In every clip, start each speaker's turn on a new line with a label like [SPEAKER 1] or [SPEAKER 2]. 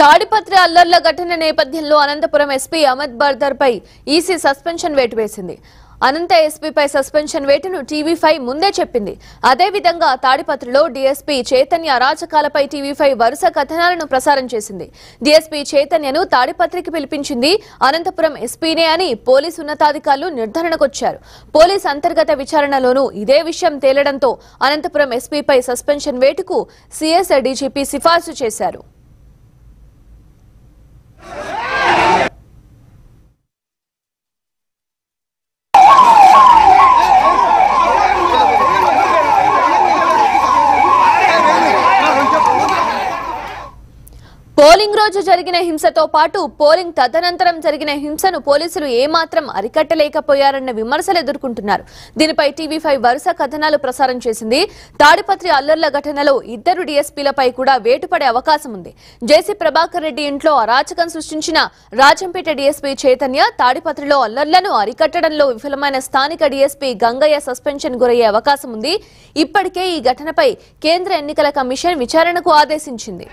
[SPEAKER 1] తాడిపత్రి అల్లర్ల ఘటన నేపథ్యంలో అనంతపురం ఎస్పీ అమిత్ బర్దర్ పై ఈసీ సస్పెన్షన్ వేటు వేసింది అనంత ఎస్పీపై సస్పెన్షన్ వేటును టీవీ ఫైవ్ ముందే చెప్పింది అదేవిధంగా తాడిపత్రిలో డీఎస్పీ చైతన్య అరాచకాలపై టీవీ ఫైవ్ వరుస కథనాలను ప్రసారం చేసింది డీఎస్పీ చైతన్యను తాడిపత్రికి పిలిపించింది అనంతపురం ఎస్పీనే అని పోలీసు ఉన్నతాధికారులు నిర్ధారణకొచ్చారు పోలీస్ అంతర్గత విచారణలోనూ ఇదే విషయం తేలడంతో అనంతపురం ఎస్పీపై సస్పెన్షన్ వేటుకు సీఎస్ డీజీపీ సిఫార్సు చేశారు పోలింగ్ రోజు జరిగిన హింసతో పాటు పోలింగ్ తదనంతరం జరిగిన హింసను పోలీసులు ఏమాత్రం అరికట్టలేకపోయారన్న విమర్శలు ఎదుర్కొంటున్నారు దీనిపై టీవీ ఫైవ్ వరుస కథనాలు ప్రసారం చేసింది తాడిపత్రి అల్లర్ల ఘటనలో ఇద్దరు డీఎస్పీలపై కూడా వేటుపడే అవకాశం ఉంది జేసీ ప్రభాకర్ రెడ్డి ఇంట్లో అరాచకం సృష్టించిన రాజంపేట డీఎస్పీ చైతన్య తాడిపత్రిలో అల్లర్లను అరికట్టడంలో విఫలమైన స్థానిక డీఎస్పీ గంగయ్య సస్పెన్షన్ గురయ్యే అవకాశం ఉంది ఇప్పటికే ఈ ఘటనపై కేంద్ర ఎన్నికల కమిషన్ విచారణకు ఆదేశించింది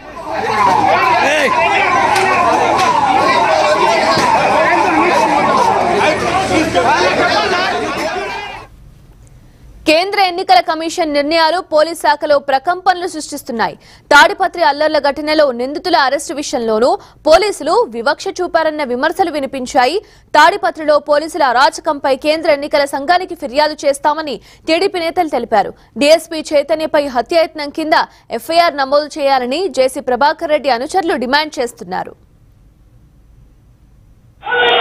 [SPEAKER 1] కేంద్ర ఎన్నికల కమిషన్ నిర్ణయాలు పోలీస్ శాఖలో ప్రకంపనలు సృష్టిస్తున్నాయి తాడిపత్రి అల్లర్ల ఘటనలో నిందితుల అరెస్టు విషయంలోనూ పోలీసులు వివక్ష చూపారన్న విమర్శలు వినిపించాయి తాడిపత్రిలో పోలీసుల అరాచకంపై కేంద్ర ఎన్నికల సంఘానికి ఫిర్యాదు చేస్తామని టీడీపీ నేతలు తెలిపారు డీఎస్పీ చైతన్యపై హత్యాయత్నం కింద ఎఫ్ఐఆర్ నమోదు చేయాలని జేసీ ప్రభాకర్ రెడ్డి అనుచరులు డిమాండ్ చేస్తున్నారు